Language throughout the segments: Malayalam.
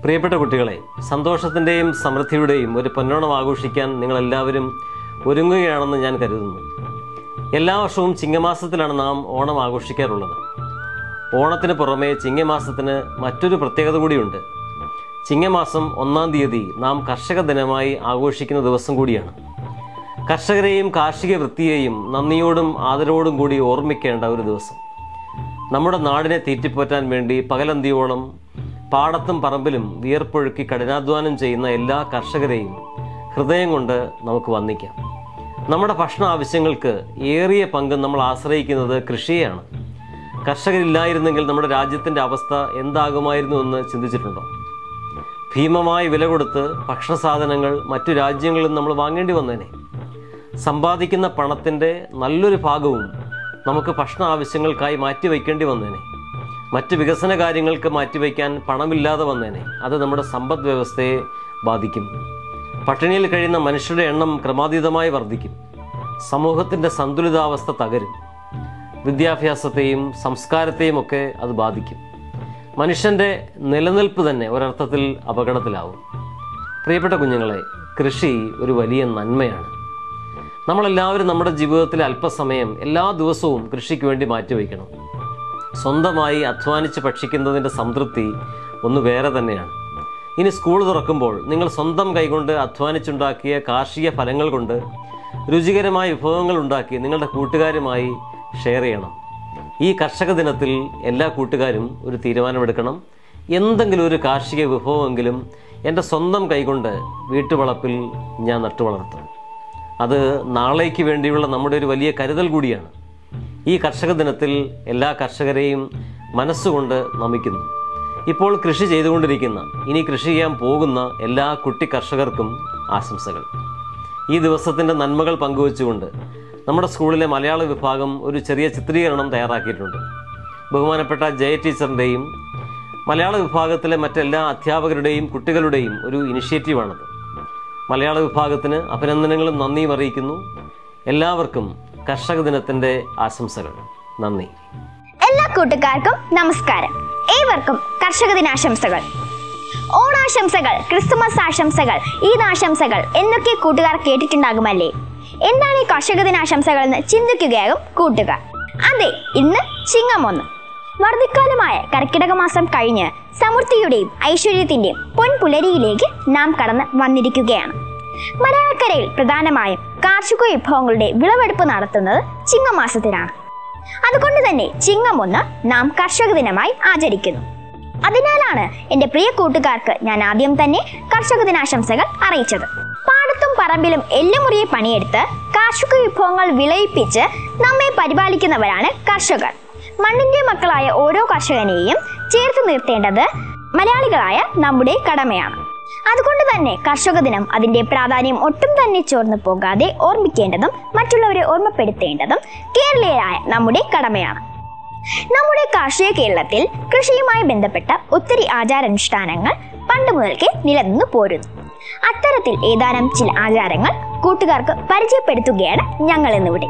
പ്രിയപ്പെട്ട കുട്ടികളെ സന്തോഷത്തിൻ്റെയും സമൃദ്ധിയുടെയും ഒരു പൊന്നോണം ആഘോഷിക്കാൻ നിങ്ങളെല്ലാവരും ഒരുങ്ങുകയാണെന്ന് ഞാൻ കരുതുന്നു എല്ലാ വർഷവും ചിങ്ങമാസത്തിലാണ് നാം ഓണം ആഘോഷിക്കാറുള്ളത് ഓണത്തിന് പുറമെ ചിങ്ങമാസത്തിന് മറ്റൊരു പ്രത്യേകത കൂടിയുണ്ട് ചിങ്ങമാസം ഒന്നാം തീയതി നാം കർഷക ദിനമായി ആഘോഷിക്കുന്ന ദിവസം കൂടിയാണ് കർഷകരെയും കാർഷിക വൃത്തിയെയും നന്ദിയോടും ആദരവോടും കൂടി ഓർമ്മിക്കേണ്ട ഒരു ദിവസം നമ്മുടെ നാടിനെ തീറ്റിപ്പോറ്റാൻ വേണ്ടി പകലന്തിയോളം പാടത്തും പറമ്പിലും വിയർപ്പൊഴുക്കി കഠിനാധ്വാനം ചെയ്യുന്ന എല്ലാ കർഷകരെയും ഹൃദയം കൊണ്ട് നമുക്ക് വന്ദിക്കാം നമ്മുടെ ഭക്ഷണ ആവശ്യങ്ങൾക്ക് ഏറിയ പങ്ക് നമ്മൾ ആശ്രയിക്കുന്നത് കൃഷിയെയാണ് കർഷകരില്ലായിരുന്നെങ്കിൽ നമ്മുടെ രാജ്യത്തിൻ്റെ അവസ്ഥ എന്താകുമായിരുന്നു എന്ന് ചിന്തിച്ചിട്ടുണ്ടോ ഭീമമായ വില കൊടുത്ത് ഭക്ഷണ സാധനങ്ങൾ മറ്റു രാജ്യങ്ങളിൽ നമ്മൾ വാങ്ങേണ്ടി വന്നേനെ സമ്പാദിക്കുന്ന പണത്തിൻ്റെ നല്ലൊരു ഭാഗവും നമുക്ക് ഭക്ഷണ ആവശ്യങ്ങൾക്കായി മാറ്റിവെക്കേണ്ടി വന്നേനെ മറ്റ് വികസന കാര്യങ്ങൾക്ക് മാറ്റിവെക്കാൻ പണമില്ലാതെ വന്നേനെ അത് നമ്മുടെ സമ്പദ് വ്യവസ്ഥയെ ബാധിക്കും പട്ടിണിയിൽ കഴിയുന്ന മനുഷ്യരുടെ എണ്ണം ക്രമാതീതമായി വർദ്ധിക്കും സമൂഹത്തിൻ്റെ സന്തുലിതാവസ്ഥ തകരും വിദ്യാഭ്യാസത്തെയും സംസ്കാരത്തെയും ഒക്കെ അത് ബാധിക്കും മനുഷ്യൻ്റെ നിലനിൽപ്പ് തന്നെ ഒരർത്ഥത്തിൽ അപകടത്തിലാവും പ്രിയപ്പെട്ട കുഞ്ഞുങ്ങളെ കൃഷി ഒരു വലിയ നന്മയാണ് നമ്മളെല്ലാവരും നമ്മുടെ ജീവിതത്തിൽ അല്പസമയം എല്ലാ ദിവസവും കൃഷിക്ക് വേണ്ടി മാറ്റിവെക്കണം സ്വന്തമായി അധ്വാനിച്ച് ഭക്ഷിക്കുന്നതിൻ്റെ സംതൃപ്തി ഒന്ന് വേറെ തന്നെയാണ് ഇനി സ്കൂൾ തുറക്കുമ്പോൾ നിങ്ങൾ സ്വന്തം കൈകൊണ്ട് അധ്വാനിച്ചുണ്ടാക്കിയ കാർഷിക ഫലങ്ങൾ കൊണ്ട് രുചികരമായ വിഭവങ്ങൾ ഉണ്ടാക്കി നിങ്ങളുടെ കൂട്ടുകാരുമായി ഷെയർ ചെയ്യണം ഈ കർഷക ദിനത്തിൽ എല്ലാ കൂട്ടുകാരും ഒരു തീരുമാനമെടുക്കണം എന്തെങ്കിലും ഒരു കാർഷിക വിഭവമെങ്കിലും എൻ്റെ സ്വന്തം കൈകൊണ്ട് വീട്ടുവളപ്പിൽ ഞാൻ നട്ടുവളർത്തും അത് നാളേക്ക് വേണ്ടിയുള്ള നമ്മുടെ ഒരു വലിയ കരുതൽ കൂടിയാണ് ഈ കർഷക ദിനത്തിൽ എല്ലാ കർഷകരെയും മനസ്സുകൊണ്ട് നമിക്കുന്നു ഇപ്പോൾ കൃഷി ചെയ്തുകൊണ്ടിരിക്കുന്ന ഇനി കൃഷി ചെയ്യാൻ പോകുന്ന എല്ലാ കുട്ടി കർഷകർക്കും ആശംസകൾ ഈ ദിവസത്തിൻ്റെ നന്മകൾ പങ്കുവച്ചുകൊണ്ട് നമ്മുടെ സ്കൂളിലെ മലയാള വിഭാഗം ഒരു ചെറിയ ചിത്രീകരണം തയ്യാറാക്കിയിട്ടുണ്ട് ബഹുമാനപ്പെട്ട ജയ ടീച്ചറിൻ്റെയും മലയാള വിഭാഗത്തിലെ മറ്റെല്ലാ അധ്യാപകരുടെയും കുട്ടികളുടെയും ഒരു ഇനിഷ്യേറ്റീവാണത് മലയാള വിഭാഗത്തിന് അഭിനന്ദനങ്ങളും നന്ദിയും അറിയിക്കുന്നു എല്ലാവർക്കും കർഷക ദിനത്തിൻ്റെ ആശംസകൾ നന്ദി എല്ലാ കൂട്ടുകാർക്കും നമസ്കാരം ഏവർക്കും കർഷക ദിനാശംസകൾ ഓണാശംസകൾ ക്രിസ്തുമസ് ആശംസകൾ ഈദാശംസകൾ എന്നൊക്കെ കൂട്ടുകാർ കേട്ടിട്ടുണ്ടാകുമല്ലേ എന്താണ് ഈ കർഷക ദിനാശംസകൾ എന്ന് ചിന്തിക്കുകയാകും കൂട്ടുകാർ അതെ ഇന്ന് ചിങ്ങമൊന്ന് വർദ്ധിക്കാലമായ കർക്കിടക മാസം കഴിഞ്ഞ് സമൃദ്ധിയുടെയും ഐശ്വര്യത്തിന്റെയും പൊൻപുലരിയിലേക്ക് നാം കടന്ന് വന്നിരിക്കുകയാണ് മലയാളക്കരയിൽ പ്രധാനമായും കാർഷിക വിഭവങ്ങളുടെ വിളവെടുപ്പ് നടത്തുന്നത് ചിങ്ങമാസത്തിലാണ് അതുകൊണ്ട് തന്നെ ചിങ്ങം ഒന്ന് നാം കർഷക ദിനമായി ആചരിക്കുന്നു അതിനാലാണ് എൻ്റെ പ്രിയ കൂട്ടുകാർക്ക് ഞാൻ ആദ്യം തന്നെ കർഷക ദിനാശംസകൾ അറിയിച്ചത് പാടത്തും പറമ്പിലും എല്ലുമുറിയെ പണിയെടുത്ത് കാർഷിക വിഭവങ്ങൾ വിളയിപ്പിച്ച് നമ്മെ പരിപാലിക്കുന്നവരാണ് കർഷകർ മണ്ണിന്റെ മക്കളായ ഓരോ കർഷകനെയും ചേർത്ത് നിർത്തേണ്ടത് മലയാളികളായ നമ്മുടെ കടമയാണ് അതുകൊണ്ട് തന്നെ കർഷക ദിനം അതിന്റെ പ്രാധാന്യം ഒട്ടും തന്നെ ചോർന്നു പോകാതെ ഓർമ്മിക്കേണ്ടതും മറ്റുള്ളവരെ ഓർമ്മപ്പെടുത്തേണ്ടതും കേരളീയരായ നമ്മുടെ കടമയാണ് നമ്മുടെ കാർഷിക കേരളത്തിൽ കൃഷിയുമായി ബന്ധപ്പെട്ട ഒത്തിരി ആചാരാനുഷ്ഠാനങ്ങൾ പണ്ട് മുതൽക്കേ നിലനിന്നു പോരുന്നു അത്തരത്തിൽ ഏതാനും ചില ആചാരങ്ങൾ കൂട്ടുകാർക്ക് പരിചയപ്പെടുത്തുകയാണ് ഞങ്ങൾ ഇന്നിവിടെ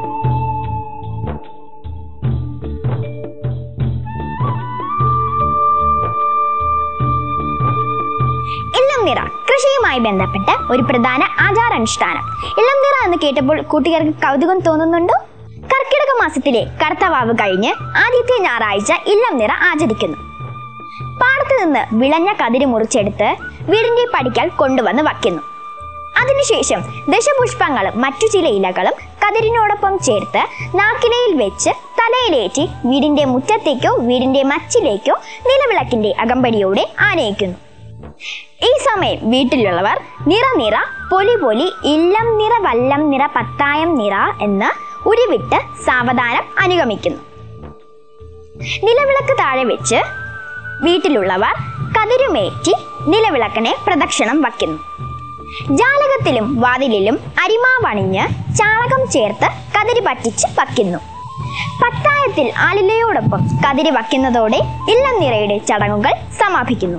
ഇളംനിറ കൃഷിയുമായി ബന്ധപ്പെട്ട ഒരു പ്രധാന ആചാരാനുഷ്ഠാനം ഇളംനിറ എന്ന് കേട്ടപ്പോൾ കൂട്ടുകാർക്ക് കൗതുകം തോന്നുന്നുണ്ടോ കർക്കിടക മാസത്തിലെ കർത്തവാവ് കഴിഞ്ഞ് ആദ്യത്തെ ഞായറാഴ്ച ഇല്ലം നിറ ആചരിക്കുന്നു പാടത്ത് നിന്ന് വിളഞ്ഞ കതിര് മുറിച്ചെടുത്ത് വീടിന്റെ പടിക്കൽ കൊണ്ടുവന്ന് വയ്ക്കുന്നു അതിനുശേഷം ദശപുഷ്പങ്ങളും മറ്റു ചില ഇലകളും കതിരിനോടൊപ്പം ചേർത്ത് നാക്കിലയിൽ വെച്ച് തലയിലേറ്റി വീടിന്റെ മുറ്റത്തേക്കോ വീടിന്റെ മച്ചിലേക്കോ നിലവിളക്കിന്റെ അകമ്പടിയോടെ ആനയിക്കുന്നു ഈ സമയം വീട്ടിലുള്ളവർ നിറ നിറ പൊലി പൊലി ഇല്ലം നിറ വല്ലം നിറ പത്തായം നിറ എന്ന് ഉരുവിട്ട് സാവധാനം അനുഗമിക്കുന്നു നിലവിളക്ക് താഴെ വെച്ച് വീട്ടിലുള്ളവർ കതിരുമേറ്റി നിലവിളക്കിനെ പ്രദക്ഷിണം വയ്ക്കുന്നു ജാലകത്തിലും വാതിലിലും അരിമാവണിഞ്ഞ് ചാണകം ചേർത്ത് കതിരി പറ്റിച്ച് വയ്ക്കുന്നു പത്തായത്തിൽ ആലിലയോടൊപ്പം കതിരി വയ്ക്കുന്നതോടെ ഇല്ലം നിറയുടെ ചടങ്ങുകൾ സമാപിക്കുന്നു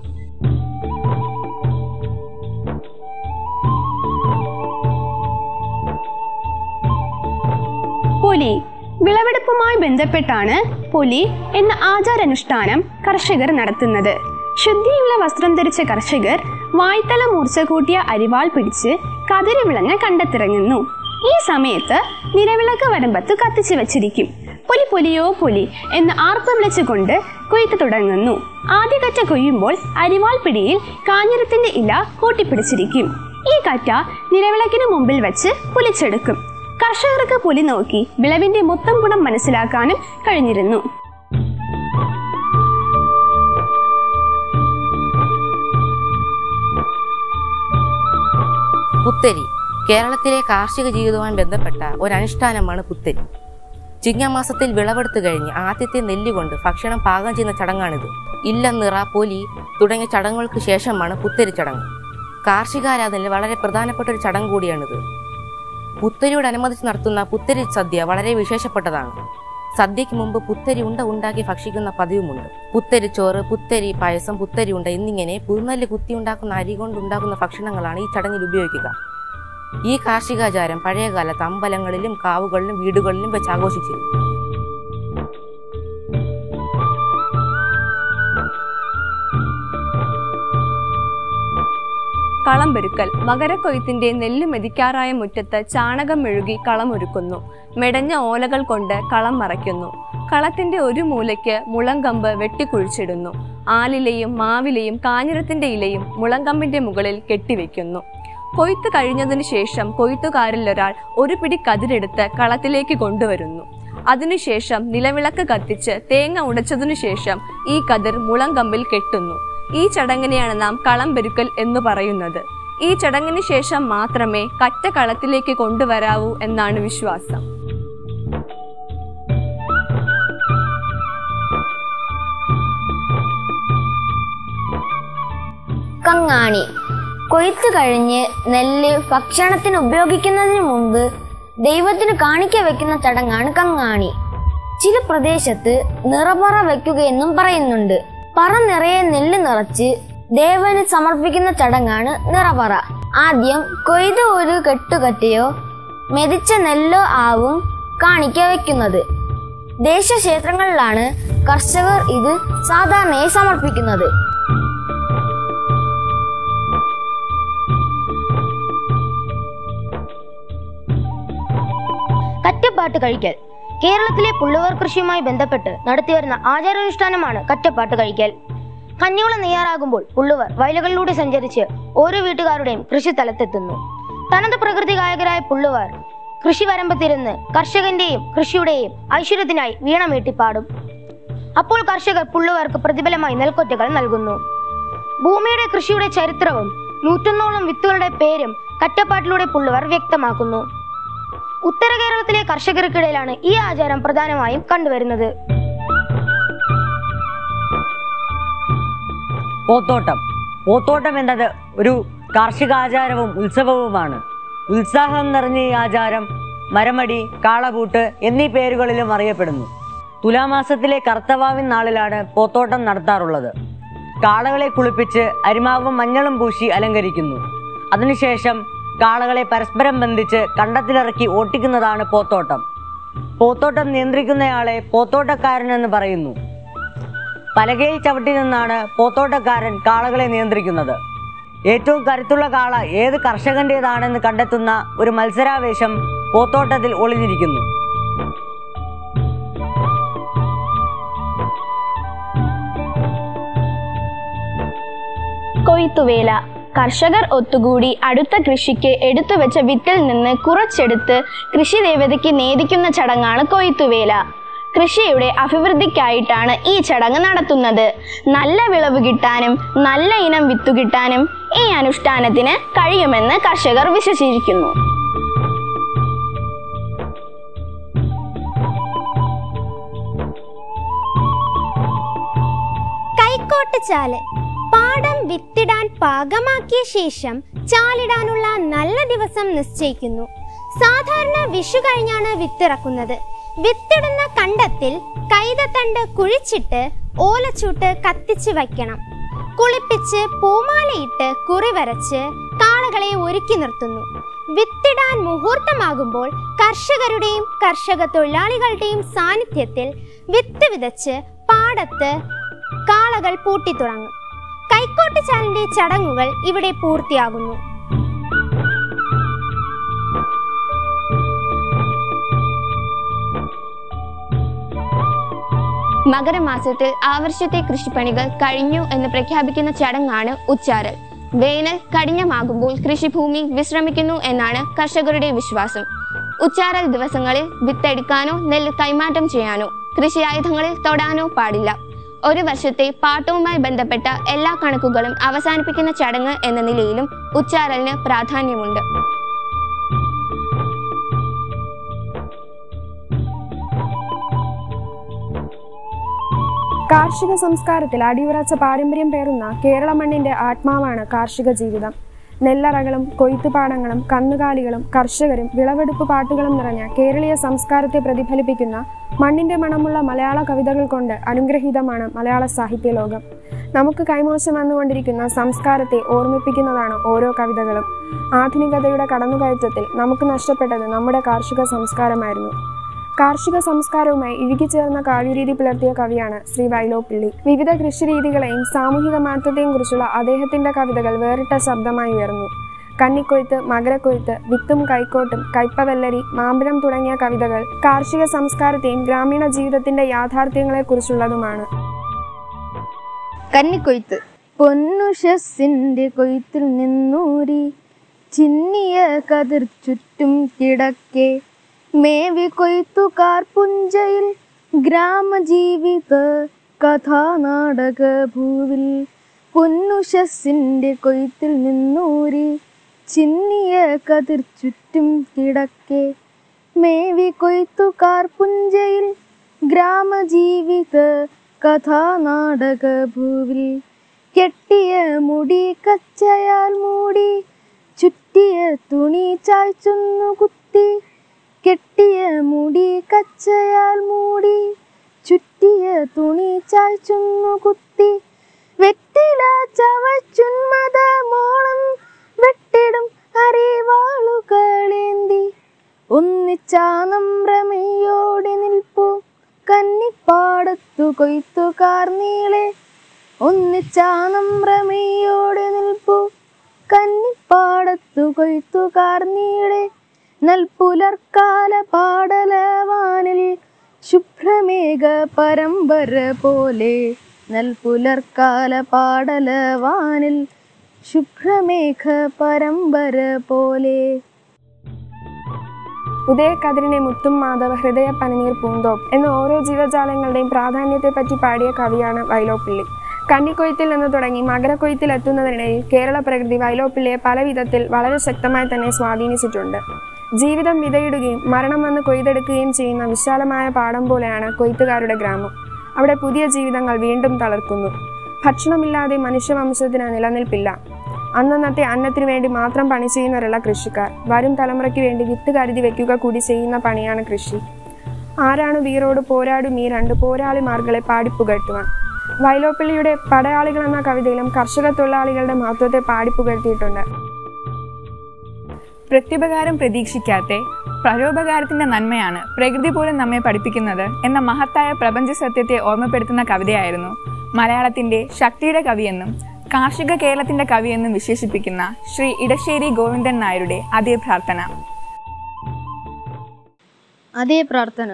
പൊലി വിളവെടുപ്പുമായി ബന്ധപ്പെട്ടാണ് പൊലി എന്ന ആചാരാനുഷ്ഠാനം കർഷകർ നടത്തുന്നത് ശുദ്ധിയുള്ള വസ്ത്രം ധരിച്ച കർഷകർ വായ്ത്തല മൂർച്ച കൂട്ടിയ അരിവാൾ പിടിച്ച് കതിര് വിളഞ്ഞ കണ്ടെത്തിറങ്ങുന്നു ഈ സമയത്ത് നിലവിളക്ക് വരമ്പത്ത് കത്തിച്ചു വച്ചിരിക്കും പുലി പുലിയോ പുലി എന്ന് ആർപ്പ് വിളിച്ചുകൊണ്ട് കൊയ്ത്ത് തുടങ്ങുന്നു ആദ്യ കറ്റ കൊയ്യുമ്പോൾ അരിവാൾ പിടിയിൽ കാഞ്ഞിരത്തിന്റെ ഇല കൂട്ടിപ്പിടിച്ചിരിക്കും ഈ കറ്റ നിലവിളക്കിന് മുമ്പിൽ വെച്ച് പുലിച്ചെടുക്കും കർഷകർക്ക് പുലി നോക്കി വിളവിന്റെ മൊത്തം ഗുണം മനസ്സിലാക്കാനും കഴിഞ്ഞിരുന്നു പുത്തരി കേരളത്തിലെ കാർഷിക ജീവിതവുമായി ബന്ധപ്പെട്ട ഒരു അനുഷ്ഠാനമാണ് പുത്തരി ചിങ്ങമാസത്തിൽ വിളവെടുത്തു കഴിഞ്ഞ് ആദ്യത്തെ നെല്ല് കൊണ്ട് ഭക്ഷണം പാകം ചെയ്യുന്ന ചടങ്ങാണിത് ഇല്ലനിറ പൊലി തുടങ്ങിയ ചടങ്ങുകൾക്ക് ശേഷമാണ് പുത്തരി ചടങ്ങ് കാർഷികാരാധനയിൽ വളരെ പ്രധാനപ്പെട്ട ഒരു ചടങ്ങ് കൂടിയാണിത് പുത്തരിയോടനുബന്ധിച്ച് നടത്തുന്ന പുത്തരി സദ്യ വളരെ വിശേഷപ്പെട്ടതാണ് സദ്യയ്ക്ക് മുമ്പ് പുത്തരി ഉണ്ട ഉണ്ടാക്കി ഭക്ഷിക്കുന്ന പതിവുമുണ്ട് പുത്തരി ചോറ് പുത്തരി പായസം പുത്തരി ഉണ്ട എന്നിങ്ങനെ പുതുനെല്ല് കുത്തി ഉണ്ടാക്കുന്ന അരി കൊണ്ട് ഉണ്ടാക്കുന്ന ഭക്ഷണങ്ങളാണ് ഈ ചടങ്ങിൽ ഉപയോഗിക്കുക ഈ കാർഷികാചാരം പഴയകാലത്ത് അമ്പലങ്ങളിലും കാവുകളിലും വീടുകളിലും വെച്ച് ആഘോഷിച്ചിരുന്നു കളമ്പൊരുക്കൽ മകരക്കൊയ്ത്തിന്റെ നെല്ല് മെതിക്കാറായ മുറ്റത്ത് ചാണകം മെഴുകി കളമൊരുക്കുന്നു മെടഞ്ഞ ഓലകൾ കൊണ്ട് കളം മറയ്ക്കുന്നു കളത്തിന്റെ ഒരു മൂലയ്ക്ക് മുളങ്കമ്പ് വെട്ടിക്കുഴിച്ചിടുന്നു ആലിലയും മാവിലയും കാഞ്ഞിരത്തിന്റെ ഇലയും മുളങ്കമ്പിന്റെ മുകളിൽ കെട്ടിവെക്കുന്നു കൊയ്ത്ത് കഴിഞ്ഞതിനു ശേഷം കൊയ്ത്തുകാരിൽ ഒരാൾ ഒരു പിടി കതിരെടുത്ത് കളത്തിലേക്ക് കൊണ്ടുവരുന്നു അതിനുശേഷം നിലവിളക്ക് കത്തിച്ച് തേങ്ങ ഉടച്ചതിനു ശേഷം ഈ കതിർ മുളങ്കമ്പിൽ കെട്ടുന്നു ഈ ചടങ്ങിനെയാണ് നാം കളം പെരുക്കൽ എന്ന് പറയുന്നത് ഈ ചടങ്ങിന് ശേഷം മാത്രമേ കറ്റ കളത്തിലേക്ക് കൊണ്ടുവരാവൂ എന്നാണ് വിശ്വാസം കങ്ങാണി കൊയ്ത്ത് കഴിഞ്ഞ് നെല്ല് ഭക്ഷണത്തിന് ഉപയോഗിക്കുന്നതിന് മുമ്പ് ദൈവത്തിന് കാണിക്ക വെക്കുന്ന ചടങ്ങാണ് കങ്ങാണി ചില പ്രദേശത്ത് നിറപറ വെക്കുകയെന്നും പറയുന്നുണ്ട് പറ നിറയെ നെല്ല് നിറച്ച് ദേവന് സമർപ്പിക്കുന്ന ചടങ്ങാണ് നിറപറ ആദ്യം കൊയ്ത ഒരു കെട്ടുകറ്റയോ മെതിച്ച നെല്ലോ ആവും കാണിക്ക വെക്കുന്നത് ദേശക്ഷേത്രങ്ങളിലാണ് കർഷകർ ഇത് സാധാരണയായി സമർപ്പിക്കുന്നത് കറ്റപ്പാട്ട് കഴിക്കൽ കേരളത്തിലെ പുള്ളുവർ കൃഷിയുമായി ബന്ധപ്പെട്ട് നടത്തിവരുന്ന ആചാരാനുഷ്ഠാനമാണ് കറ്റപ്പാട്ട് കഴിക്കൽ കഞ്ഞിവളം നെയ്യാറാകുമ്പോൾ പുള്ളുവർ വയലുകളിലൂടെ സഞ്ചരിച്ച് ഓരോ വീട്ടുകാരുടെയും കൃഷിസ്ഥലത്തെത്തുന്നു തനത് പ്രകൃതി ഗായകരായ പുള്ളുവർ കൃഷി വരമ്പത്തിരുന്ന് കർഷകന്റെയും കൃഷിയുടെയും ഐശ്വര്യത്തിനായി വീണമീട്ടി പാടും അപ്പോൾ കർഷകർ പുള്ളുവർക്ക് പ്രതിഫലമായി നെൽക്കൊറ്റകൾ നൽകുന്നു ഭൂമിയുടെ കൃഷിയുടെ ചരിത്രവും നൂറ്റൊന്നോളം വിത്തുകളുടെ പേരും കറ്റപ്പാട്ടിലൂടെ പുള്ളുവർ വ്യക്തമാക്കുന്നു ഉത്തര കേരളത്തിലെ കർഷകർക്കിടയിലാണ് ഈ ആചാരം പ്രധാനമായും കണ്ടുവരുന്നത് പോത്തോട്ടം പോത്തോട്ടം എന്നത് ഒരു കാർഷികാചാരവും ഉത്സവവുമാണ് ഉത്സാഹം നിറഞ്ഞ ഈ ആചാരം മരമടി കാളപൂട്ട് എന്നീ പേരുകളിലും അറിയപ്പെടുന്നു തുലാമാസത്തിലെ കർത്തവാവിൻ നാളിലാണ് പോത്തോട്ടം നടത്താറുള്ളത് കാളകളെ കുളിപ്പിച്ച് അരിമാവും മഞ്ഞളും പൂശി അലങ്കരിക്കുന്നു അതിനുശേഷം കാളകളെ പരസ്പരം ബന്ധിച്ച് കണ്ടത്തിലിറക്കി ഓട്ടിക്കുന്നതാണ് പോത്തോട്ടം പോത്തോട്ടം നിയന്ത്രിക്കുന്നയാളെ പോത്തോട്ടക്കാരൻ എന്ന് പറയുന്നു പലകയിൽ ചവിട്ടി നിന്നാണ് പോത്തോട്ടക്കാരൻ കാളകളെ നിയന്ത്രിക്കുന്നത് ഏറ്റവും കരുത്തുള്ള കാള ഏത് കർഷകന്റേതാണെന്ന് കണ്ടെത്തുന്ന ഒരു മത്സരാവേശം പോത്തോട്ടത്തിൽ ഒളിഞ്ഞിരിക്കുന്നു കൊയ്ത്തുവേല കർഷകർ ഒത്തുകൂടി അടുത്ത കൃഷിക്ക് എടുത്തുവെച്ച വിത്തിൽ നിന്ന് കുറച്ചെടുത്ത് കൃഷി ദേവതയ്ക്ക് നേദിക്കുന്ന ചടങ്ങാണ് കൊയ്ത്തുവേല കൃഷിയുടെ അഭിവൃദ്ധിക്കായിട്ടാണ് ഈ ചടങ്ങ് നടത്തുന്നത് നല്ല വിളവ് കിട്ടാനും നല്ല ഇനം വിത്തു കിട്ടാനും ഈ അനുഷ്ഠാനത്തിന് കഴിയുമെന്ന് കർഷകർ വിശ്വസിച്ചിരിക്കുന്നു കൈക്കോട്ട് ചാല് പാടം വിത്തിടാൻ പാകമാക്കിയ ശേഷം ചാലിടാനുള്ള നല്ല ദിവസം നിശ്ചയിക്കുന്നു സാധാരണ വിഷു കഴിഞ്ഞാണ് വിത്തിറക്കുന്നത് വിത്തിടുന്ന കണ്ടത്തിൽ കൈതത്തണ്ട് കുഴിച്ചിട്ട് ഓലച്ചൂട്ട് കത്തിച്ച് വയ്ക്കണം കുളിപ്പിച്ച് പൂമാലയിട്ട് കുറി വരച്ച് കാളകളെ ഒരുക്കി നിർത്തുന്നു വിത്തിടാൻ മുഹൂർത്തമാകുമ്പോൾ കർഷകരുടെയും കർഷക തൊഴിലാളികളുടെയും സാന്നിധ്യത്തിൽ വിത്ത് വിതച്ച് പാടത്ത് കാളകൾ പൂട്ടിത്തുടങ്ങും കൈക്കോട്ടുചാലിന്റെ ചടങ്ങുകൾ ഇവിടെ പൂർത്തിയാകുന്നു മകരമാസത്തിൽ ആ വർഷത്തെ കൃഷിപ്പണികൾ കഴിഞ്ഞു എന്ന് പ്രഖ്യാപിക്കുന്ന ചടങ്ങാണ് ഉച്ചാരൽ വേനൽ കഠിനമാകുമ്പോൾ കൃഷിഭൂമി വിശ്രമിക്കുന്നു എന്നാണ് കർഷകരുടെ വിശ്വാസം ഉച്ചാരൽ ദിവസങ്ങളിൽ വിത്തെടുക്കാനോ നെല്ല് കൈമാറ്റം ചെയ്യാനോ കൃഷി ആയുധങ്ങളിൽ തൊടാനോ പാടില്ല ഒരു വർഷത്തെ പാട്ടവുമായി ബന്ധപ്പെട്ട എല്ലാ കണക്കുകളും അവസാനിപ്പിക്കുന്ന ചടങ്ങ് എന്ന നിലയിലും ഉച്ചാരലിന് പ്രാധാന്യമുണ്ട് കാർഷിക സംസ്കാരത്തിൽ അടിയുറച്ച പാരമ്പര്യം പേറുന്ന കേരള മണ്ണിന്റെ ആത്മാവാണ് കാർഷിക ജീവിതം നെല്ലറകളും കൊയ്ത്തുപാടങ്ങളും കന്നുകാലികളും കർഷകരും വിളവെടുപ്പ് പാട്ടുകളും നിറഞ്ഞ കേരളീയ സംസ്കാരത്തെ പ്രതിഫലിപ്പിക്കുന്ന മണ്ണിന്റെ മണമുള്ള മലയാള കവിതകൾ കൊണ്ട് അനുഗ്രഹീതമാണ് മലയാള സാഹിത്യ ലോകം നമുക്ക് കൈമോശം വന്നുകൊണ്ടിരിക്കുന്ന സംസ്കാരത്തെ ഓർമ്മിപ്പിക്കുന്നതാണ് ഓരോ കവിതകളും ആധുനികതയുടെ കടന്നുകയറ്റത്തിൽ നമുക്ക് നഷ്ടപ്പെട്ടത് നമ്മുടെ കാർഷിക സംസ്കാരമായിരുന്നു കാർഷിക സംസ്കാരവുമായി ഇഴുകിച്ചേർന്ന കാവ്യരീതി പുലർത്തിയ കവിയാണ് ശ്രീ വൈലോപ്പിള്ളി വിവിധ കൃഷിരീതികളെയും സാമൂഹിക മാറ്റത്തെയും കുറിച്ചുള്ള അദ്ദേഹത്തിന്റെ കവിതകൾ വേറിട്ട ശബ്ദമായി ഉയർന്നു കന്നിക്കൊയ്ത്ത് മകരക്കൊയ്ത്ത് വിത്തും കൈക്കോട്ടും കയ്പവല്ലരി മാമ്പഴം തുടങ്ങിയ കവിതകൾ കാർഷിക സംസ്കാരത്തെയും ഗ്രാമീണ ജീവിതത്തിന്റെ യാഥാർത്ഥ്യങ്ങളെക്കുറിച്ചുള്ളതുമാണ് കന്നിക്കൊയ്ത്ത് പൊന്നുഷസിന്റെ കൊയ്ത്തിൽ നിന്നൂരി ചിന്നിയ കതിർ ചുറ്റും കിടക്കെ മേവി കൊയ്ത്തുകാർ പുഞ്ചയിൽ ഗ്രാമജീവിത കഥാനാടക ഭൂവിൽ പൊന്നുഷസിന്റെ കൊയ്ത്തിൽ നിന്നൂരി ചിന്നിയ കതിർ ചുറ്റും കിടക്കെ മേവി കൊയ്ത്തുകാർ പുഞ്ചയിൽ ഗ്രാമജീവിത കഥാനാടക ഭൂവിൽ കെട്ടിയ മുടി കച്ചയാൽ മൂടി ചുറ്റിയ തുണി ചായ്ച്ചുന്നു കുത്തി കെട്ടിയ മുടി കച്ചയാൽ മൂടി ചുറ്റിയ തുണി ചായ്ച്ചുന്നു കുത്തി വെറ്റില ചവച്ചുന്മത മോളം വെട്ടിടും അരിവാളുകളേന്തി ഒന്നിച്ചാനമ്രമയോടെ നിൽപ്പു കന്നിപ്പാടത്തു കൊയ്ത്തുകാർ നീളെ ഒന്നിച്ചാനമ്രമയോടെ നിൽപ്പു കന്നിപ്പാടത്തു കൊയ്ത്തുകാർ നീളെ നൽപുലർക്കാല പാടലവാനിൽ ശുഭ്രമേഘ പരമ്പര പോലെ നൽപുലർക്കാല പാടലവാനിൽ ശുഭ്രമേഘ പരമ്പര പോലെ ഉദയകതിരിനെ മുത്തും മാധവ ഹൃദയ പനിനീർ പൂന്തോപ്പ് എന്ന ഓരോ ജീവജാലങ്ങളുടെയും പ്രാധാന്യത്തെപ്പറ്റി പാടിയ കവിയാണ് വൈലോപ്പിള്ളി കന്നിക്കൊയ്ത്തിൽ നിന്ന് തുടങ്ങി മകരക്കൊയ്ത്തിൽ എത്തുന്നതിനിടയിൽ കേരള പ്രകൃതി വൈലോപ്പിള്ളിയെ പല വിധത്തിൽ വളരെ ശക്തമായി തന്നെ സ്വാധീനിച്ചിട്ടുണ്ട് ജീവിതം വിതയിടുകയും മരണം വന്ന് കൊയ്തെടുക്കുകയും ചെയ്യുന്ന വിശാലമായ പാടം പോലെയാണ് കൊയ്ത്തുകാരുടെ ഗ്രാമം അവിടെ പുതിയ ജീവിതങ്ങൾ വീണ്ടും തളർക്കുന്നു ഭക്ഷണമില്ലാതെ മനുഷ്യവംശത്തിന് നിലനിൽപ്പില്ല അന്നന്നത്തെ അന്നത്തിനു വേണ്ടി മാത്രം പണി ചെയ്യുന്നവരല്ല കൃഷിക്കാർ വരും തലമുറയ്ക്ക് വേണ്ടി വിത്ത് കരുതി വെക്കുക കൂടി ചെയ്യുന്ന പണിയാണ് കൃഷി ആരാണ് വീറോട് പോരാടും ഈ രണ്ട് പോരാളിമാർകളെ പാടിപ്പുകഴ്ത്തുവാൻ വൈലോപ്പിള്ളിയുടെ പടയാളികൾ എന്ന കവിതയിലും കർഷക തൊഴിലാളികളുടെ മഹത്വത്തെ പാടിപ്പുകഴ്ത്തിയിട്ടുണ്ട് പ്രത്യുപകാരം പ്രതീക്ഷിക്കാത്ത പരോപകാരത്തിന്റെ നന്മയാണ് പ്രകൃതി പോലും നമ്മെ പഠിപ്പിക്കുന്നത് എന്ന മഹത്തായ പ്രപഞ്ച സത്യത്തെ ഓർമ്മപ്പെടുത്തുന്ന കവിതയായിരുന്നു മലയാളത്തിന്റെ ശക്തിയുടെ കവിയെന്നും കാർഷിക കേരളത്തിന്റെ കവിയെന്നും വിശേഷിപ്പിക്കുന്ന ശ്രീ ഇടശ്ശേരി ഗോവിന്ദൻ നായരുടെ അതേ പ്രാർത്ഥന അതേ പ്രാർത്ഥന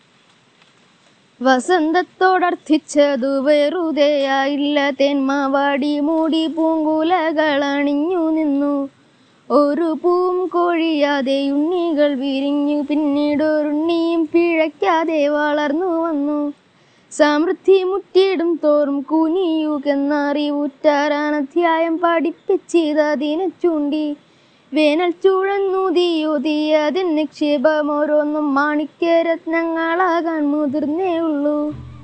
വസന്തത്തോടർത്ഥിച്ചതു വെറുതെയായില്ല തെന്മാവാടി മൂടി പൂങ്കുലകളണിഞ്ഞു നിന്നു ഒരു പൂവും കൊഴിയാതെ ഉണ്ണികൾ വിരിഞ്ഞു പിന്നീടൊരുണ്ണിയും പിഴയ്ക്കാതെ വളർന്നു വന്നു സമൃദ്ധി മുറ്റിയിടും തോറും കുനിയുകെന്നറിവുറ്റാറാൻ അധ്യായം പഠിപ്പിച്ചതതിനെ ചൂണ്ടി വേനൽ ചൂഴന്നുതിയുതിയതിൻ നിക്ഷേപം ഓരോന്നും മാണിക്യരത്നങ്ങളാകാൻ മുതിർന്നേ ഉള്ളൂ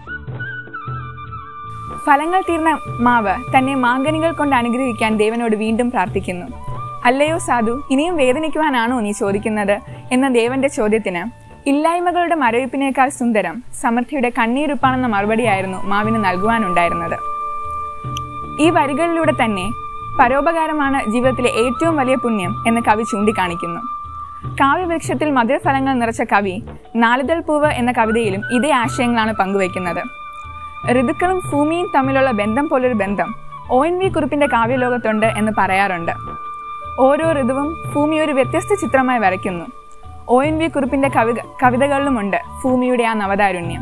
ഫലങ്ങൾ തീർന്ന മാവ് തന്നെ മാങ്കനികൾ കൊണ്ട് അനുഗ്രഹിക്കാൻ ദേവനോട് വീണ്ടും പ്രാർത്ഥിക്കുന്നു അല്ലയോ സാധു ഇനിയും വേദനിക്കുവാനാണോ നീ ചോദിക്കുന്നത് എന്ന ദേവന്റെ ചോദ്യത്തിന് ഇല്ലായ്മകളുടെ മരവിപ്പിനേക്കാൾ സുന്ദരം സമൃദ്ധിയുടെ കണ്ണീരുപ്പാണെന്ന മറുപടിയായിരുന്നു മാവിന് നൽകുവാനുണ്ടായിരുന്നത് ഈ വരികളിലൂടെ തന്നെ പരോപകാരമാണ് ജീവിതത്തിലെ ഏറ്റവും വലിയ പുണ്യം എന്ന് കവി ചൂണ്ടിക്കാണിക്കുന്നു കാവ്യവൃക്ഷത്തിൽ മധുരഫലങ്ങൾ നിറച്ച കവി നാളിതൾ പൂവ് എന്ന കവിതയിലും ഇതേ ആശയങ്ങളാണ് പങ്കുവയ്ക്കുന്നത് ഋതുക്കളും ഭൂമിയും തമ്മിലുള്ള ബന്ധം പോലൊരു ബന്ധം ഒ എൻ വി കുറിപ്പിന്റെ കാവ്യലോകത്തുണ്ട് എന്ന് പറയാറുണ്ട് ഓരോ ഋതുവും ഭൂമി ഒരു വ്യത്യസ്ത ചിത്രമായി വരയ്ക്കുന്നു ഒ എൻ വി കുറിപ്പിന്റെ കവി കവിതകളിലുമുണ്ട് ഭൂമിയുടെ ആ നവതാരുണ്യം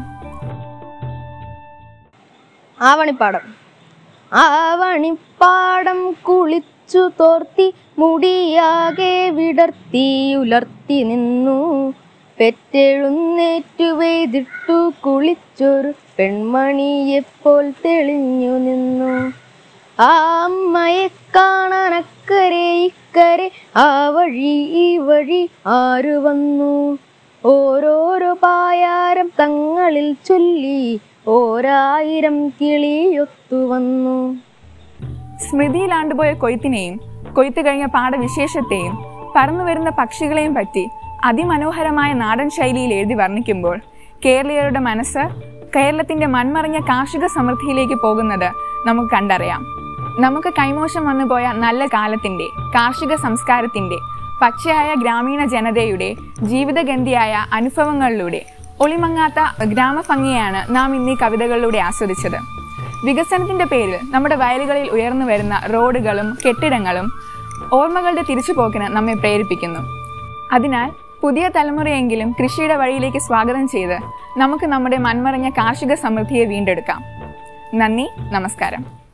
ആവണിപ്പാടം ആവണിപ്പാടം കുളിച്ചു തോർത്തി മുടിയാകെ വിടർത്തി ഉലർത്തി നിന്നു പെറ്റെഴുന്നേറ്റു വെയ്തിട്ടു കുളിച്ചൊരു പെൺമണിയെപ്പോൾ തെളിഞ്ഞു നിന്നു ആ അമ്മയെ കാണാനക്കരെ ഇക്കരെ ആ വഴി ഈ വഴി ആരു വന്നു ഓരോരോ പായാരം തങ്ങളിൽ ചൊല്ലി ഓരായിരം കിളിയൊത്തു വന്നു സ്മൃതിയിലാണ്ടുപോയ കൊയ്ത്തിനെയും കൊയ്ത്ത് കഴിഞ്ഞ പാടവിശേഷത്തെയും പറന്നു വരുന്ന പക്ഷികളെയും പറ്റി അതിമനോഹരമായ നാടൻ ശൈലിയിൽ എഴുതി വർണ്ണിക്കുമ്പോൾ കേരളീയരുടെ മനസ്സ് കേരളത്തിന്റെ മൺമറഞ്ഞ കാർഷിക സമൃദ്ധിയിലേക്ക് പോകുന്നത് നമുക്ക് കണ്ടറിയാം നമുക്ക് കൈമോശം വന്നുപോയ നല്ല കാലത്തിന്റെ കാർഷിക സംസ്കാരത്തിന്റെ പച്ചയായ ഗ്രാമീണ ജനതയുടെ ജീവിതഗന്ധിയായ അനുഭവങ്ങളിലൂടെ ഒളിമങ്ങാത്ത ഗ്രാമഭംഗിയാണ് നാം ഇന്ന് ഈ കവിതകളിലൂടെ ആസ്വദിച്ചത് വികസനത്തിന്റെ പേരിൽ നമ്മുടെ വയലുകളിൽ ഉയർന്നു വരുന്ന റോഡുകളും കെട്ടിടങ്ങളും ഓർമ്മകളുടെ തിരിച്ചുപോക്കിന് നമ്മെ പ്രേരിപ്പിക്കുന്നു അതിനാൽ പുതിയ തലമുറയെങ്കിലും കൃഷിയുടെ വഴിയിലേക്ക് സ്വാഗതം ചെയ്ത് നമുക്ക് നമ്മുടെ മൺമറഞ്ഞ കാർഷിക സമൃദ്ധിയെ വീണ്ടെടുക്കാം നന്ദി നമസ്കാരം